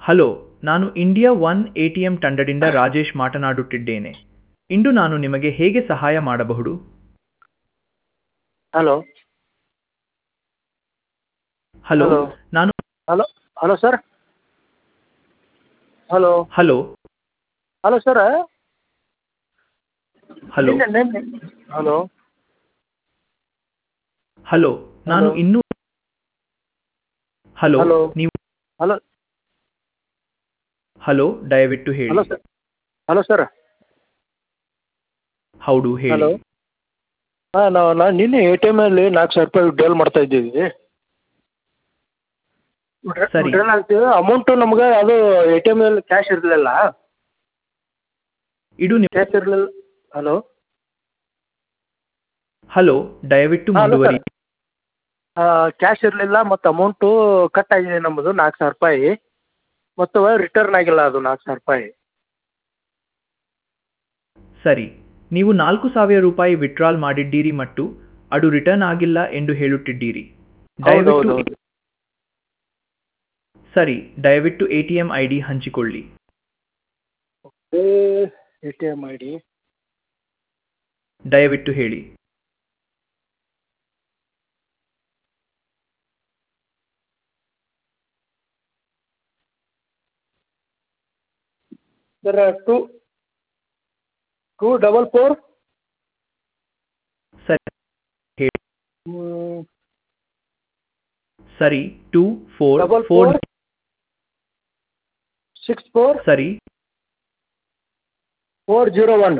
Hello ನಾನು India one A T M ತಂಡದಿಂದ ರಾಜೇಶ್ ಮಾತನಾಡುತ್ತಿದ್ದೇನೆ ಇಂದು ನಾನು ನಿಮಗೆ ಹೇಗೆ ಸಹಾಯ ಮಾಡಬಹುದು ಹಲೋ ಹಲೋ Hello. ನಾನು hello hello sir hello hello hello sir hello hello hello ನಾನು Hello. ಇನ್ನೂ ಹಲೋ Hello. ನೀವು ಹಲೋ ಹಲೋ ದಯವಿಟ್ಟು ಹಲೋ ಹೇಳಿ ಸರ್ ಹಲೋ ಸರ್ ಹೌದು ಹೇಳಿ ಹಲೋ ಹಾಂ ನಾವು ನಾನು ನಿನ್ನೆ ಎ ಟಿ ಎಮಲ್ಲಿ ನಾಲ್ಕು ಸಾವಿರ ರೂಪಾಯಿ ವಿಡ್ರಾಲ್ ಮಾಡ್ತಾ ಇದ್ದೀವಿ ಸರಿ. ವಿಡ್ರಾಲ್ ಆಗ್ತೀವಿ ಅಮೌಂಟು ನಮ್ಗೆ ಅದು ಎ ಟಿ ಎಮಲ್ಲಿ ಕ್ಯಾಶ್ ಇರಲಿಲ್ಲ ಇದು ನಿಮ್ಮ ಕ್ಯಾಶ್ ಇರಲಿಲ್ಲ ಹಲೋ ಹಲೋ ದಯವಿಟ್ಟು ಹಲೋ ಮುಂದುವರಿ ಕ್ಯಾಶ್ ಇರಲಿಲ್ಲ ಮತ್ತು ಅಮೌಂಟು ಕಟ್ ಆಗಿದೆ ನಮ್ಮದು ನಾಲ್ಕು ಸಾವಿರ ರೂಪಾಯಿ ಮತ್ತು ರಿಟರ್ನ್ ಆಗಿಲ್ಲ ಅದು ನಾಲ್ಕು ಸಾವಿರ ರೂಪಾಯಿ ಸರಿ ನೀವು ನಾಲ್ಕು ಸಾವಿರ ರೂಪಾಯಿ ವಿತ್ಡ್ರಾಲ್ ಮಾಡಿದ್ದೀರಿ ಮತ್ತು ಅದು ರಿಟರ್ನ್ ಆಗಿಲ್ಲ ಎಂದು ಹೇಳುತ್ತಿದ್ದೀರಿ ಹೌದು ಹೌದು ದಯವಿಟ್ಟು ಹೌದು ಸರಿ ದಯವಿಟ್ಟು A T M I D ಹಂಚಿಕೊಳ್ಳಿ A T M I D ದಯವಿಟ್ಟು ಹೇಳಿ sir two two double four ಸರಿ ಹೇಳಿ ಸರಿ two four double four four six four ಸರಿ ಫೋರ್ ಜೀರೋ ಒನ್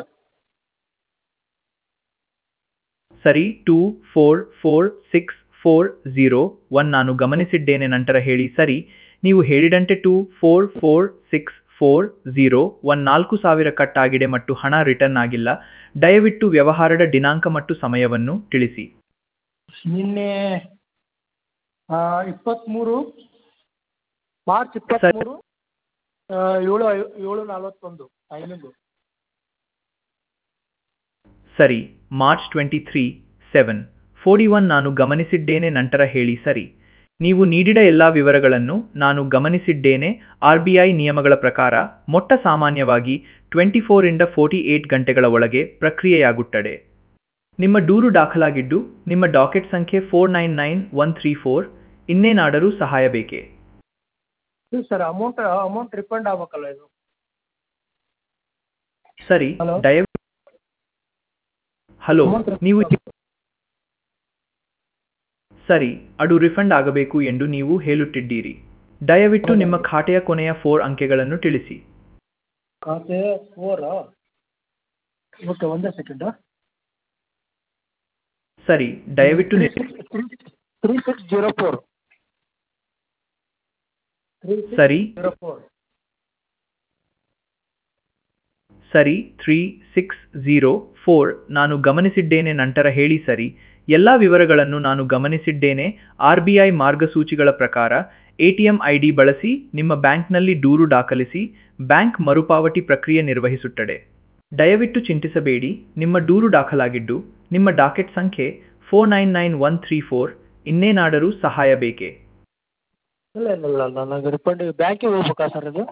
ಸರಿ two four four six four zero one ನಾನು ಗಮನಿಸಿದ್ದೇನೆ ನಂತರ ಹೇಳಿ ಸರಿ ನೀವು ಹೇಳಿದಂತೆ two four four six four zero one ನಾಲ್ಕು ಸಾವಿರ ಕಟ್ ಆಗಿದೆ ಮತ್ತು ಹಣ ರಿಟರ್ನ್ ಆಗಿಲ್ಲ ದಯವಿಟ್ಟು ವ್ಯವಹಾರದ ದಿನಾಂಕ ಮತ್ತು ಸಮಯವನ್ನು ತಿಳಿಸಿ ನಿನ್ನೆ ಇಪ್ಪತ್ತ್ಮೂರು ಮಾರ್ಚ್ ಇಪ್ಪತ್ತ್ಮೂರು ಆ, ಏಳು ಐ- ಏಳು ನಲವತ್ತೊಂದು ಟೈಮಿಂಗು ಸರಿ March twenty three seven forty one ನಾನು ಗಮನಿಸಿದ್ದೇನೆ ನಂತರ ಹೇಳಿ ಸರಿ ನೀವು ನೀಡಿದ ಎಲ್ಲ ವಿವರಗಳನ್ನು ನಾನು ಗಮನಿಸಿದ್ದೇನೆ ಆರ್ ಬಿ ಐ ನಿಯಮಗಳ ಪ್ರಕಾರ ಮೊಟ್ಟ ಸಾಮಾನ್ಯವಾಗಿ ಟ್ವೆಂಟಿ ಫೋರಿಂದ ಫೋರ್ಟಿ ಏಟ್ ಗಂಟೆಗಳ ಒಳಗೆ ಪ್ರಕ್ರಿಯೆಯಾಗುತ್ತದೆ ನಿಮ್ಮ ದೂರು ದಾಖಲಾಗಿದ್ದು ನಿಮ್ಮ ಡಾಕೆಟ್ ಸಂಖ್ಯೆ four nine nine one three four ಇನ್ನೇನಾದರೂ ಸಹಾಯ ಬೇಕೇ ಇಲ್ಲ ಸರ್ ಅಮೌಂಟ್ ಅಮೌಂಟ್ ರಿಫಂಡ್ ಆಗ್ಬೇಕಲ್ಲ ಇದು ಸರಿ Hello? ದಯವಿಟ್ಟು ಹಲೋ Amount refund ನೀವು ಆಗ್ಬೇಕು. ಸರಿ ಅದು ರಿಫಂಡ್ ಆಗಬೇಕು ಎಂದು ನೀವು ಹೇಳುತ್ತಿದ್ದೀರಿ ದಯವಿಟ್ಟು ಹೌದು. ನಿಮ್ಮ ಖಾತೆಯ ಕೊನೆಯ ಫೋರ್ ಅಂಕೆಗಳನ್ನು ತಿಳಿಸಿ ಖಾತೆ ಫೋರ್ ಓಕೆ ಒಂದೇ ಸೆಕೆಂಡ್ ಸರಿ ದಯವಿಟ್ಟು ನಿ- three six zero four three ಸರಿ ಜೀರೋ ಫೋರ್ ಸರಿ ತ್ರೀ ಸಿಕ್ಸ್ ಝೀರೋ ಫೋರ್ ನಾನು ಗಮನಿಸಿದ್ದೇನೆ ನಂತರ ಹೇಳಿ ಸರಿ ಎಲ್ಲ ವಿವರಗಳನ್ನು ನಾನು ಗಮನಿಸಿದ್ದೇನೆ ಆರ್ ಬಿ ಐ ಮಾರ್ಗಸೂಚಿಗಳ ಪ್ರಕಾರ ಎಟಿಎಂ ಐ ಡಿ ಬಳಸಿ ನಿಮ್ಮ ಬ್ಯಾಂಕ್ನಲ್ಲಿ ದೂರು ದಾಖಲಿಸಿ ಬ್ಯಾಂಕ್ ಮರುಪಾವತಿ ಪ್ರಕ್ರಿಯೆ ನಿರ್ವಹಿಸುತ್ತದೆ ದಯವಿಟ್ಟು ಚಿಂತಿಸಬೇಡಿ ನಿಮ್ಮ ದೂರು ದಾಖಲಾಗಿದ್ದು ನಿಮ್ಮ ಡಾಕೆಟ್ ಸಂಖ್ಯೆ four nine nine one three four ಇನ್ನೇನಾದರೂ ಸಹಾಯ ಬೇಕೇ ಇಲ್ಲ ಇಲ್ಲ ಇಲ್ಲ ನನಗೆ ರಿಫಂಡ್ ಬ್ಯಾಂಕಿಗೆ ಹೋಗ್ಬೇಕಾ ಸರ್ ಇದು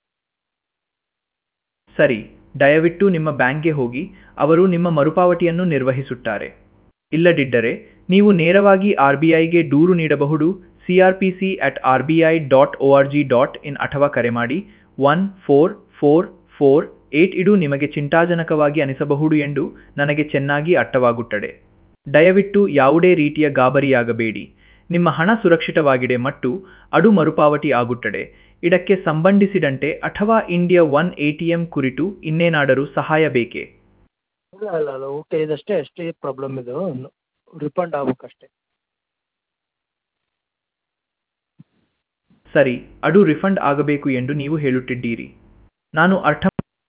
ಸರಿ ದಯವಿಟ್ಟು ನಿಮ್ಮ ಬ್ಯಾಂಕ್ಗೆ ಹೋಗಿ ಅವರು ನಿಮ್ಮ ಮರುಪಾವತಿಯನ್ನು ನಿರ್ವಹಿಸುತ್ತಾರೆ ಇಲ್ಲದಿದ್ದರೆ ನೀವು ನೇರವಾಗಿ ಆರ್ ಬಿ ಐಗೆ ದೂರು ನೀಡಬಹುದು C R P C at R B I dot O R G dot in ಅಥವಾ ಕರೆ ಮಾಡಿ one four four four eight ಇದು ನಿಮಗೆ ಚಿಂತಾಜನಕವಾಗಿ ಅನಿಸಬಹುದು ಎಂದು ನನಗೆ ಚೆನ್ನಾಗಿ ಅರ್ಥವಾಗುತ್ತದೆ ದಯವಿಟ್ಟು ಯಾವುದೇ ರೀತಿಯ ಗಾಬರಿಯಾಗಬೇಡಿ ನಿಮ್ಮ ಹಣ ಸುರಕ್ಷಿತವಾಗಿದೆ ಮತ್ತು ಅದು ಮರುಪಾವತಿ ಆಗುತ್ತದೆ ಇದಕ್ಕೆ ಸಂಬಂಧಿಸಿದಂತೆ ಅಥವಾ ಇಂಡಿಯಾ ಒನ್ ಎಟಿಎಂ ಕುರಿತು ಇನ್ನೇನಾದರೂ ಸಹಾಯ ಬೇಕೇ ಇಲ್ಲ ಇಲ್ಲ ಇಲ್ಲ ಓಕೆ ಇದಷ್ಟೇ ಅಷ್ಟೇ ಪ್ರಾಬ್ಲಮ್ ಇದು ರಿಫಂಡ್ ಆಗ್ಬೇಕಷ್ಟೇ ಸರಿ ಅದು ರಿಫಂಡ್ ಆಗಬೇಕು ಎಂದು ನೀವು ಹೇಳುತ್ತಿದ್ದೀರಿ ನಾನು ಅರ್ಥ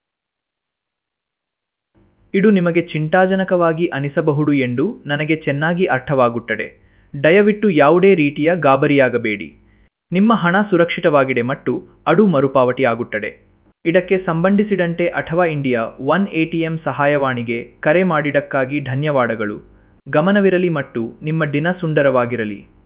ಇದು ನಿಮಗೆ ಚಿಂತಾಜನಕವಾಗಿ ಅನಿಸಬಹುದು ಎಂದು ನನಗೆ ಚೆನ್ನಾಗಿ ಅರ್ಥವಾಗುತ್ತದೆ ದಯವಿಟ್ಟು ಯಾವುದೇ ರೀತಿಯ ಗಾಬರಿಯಾಗಬೇಡಿ ನಿಮ್ಮ ಹಣ ಸುರಕ್ಷಿತವಾಗಿದೆ ಮತ್ತು ಅದು ಮರುಪಾವತಿ ಆಗುತ್ತದೆ ಇದಕ್ಕೆ ಸಂಬಂಧಿಸಿದಂತೆ ಅಥವಾ ಇಂಡಿಯಾ ಒನ್ ಎಟಿಎಂ ಸಹಾಯವಾಣಿಗೆ ಕರೆ ಮಾಡಿದ್ದಕ್ಕಾಗಿ ಧನ್ಯವಾದಗಳು ಗಮನವಿರಲಿ ಮತ್ತು ನಿಮ್ಮ ದಿನ ಸುಂದರವಾಗಿರಲಿ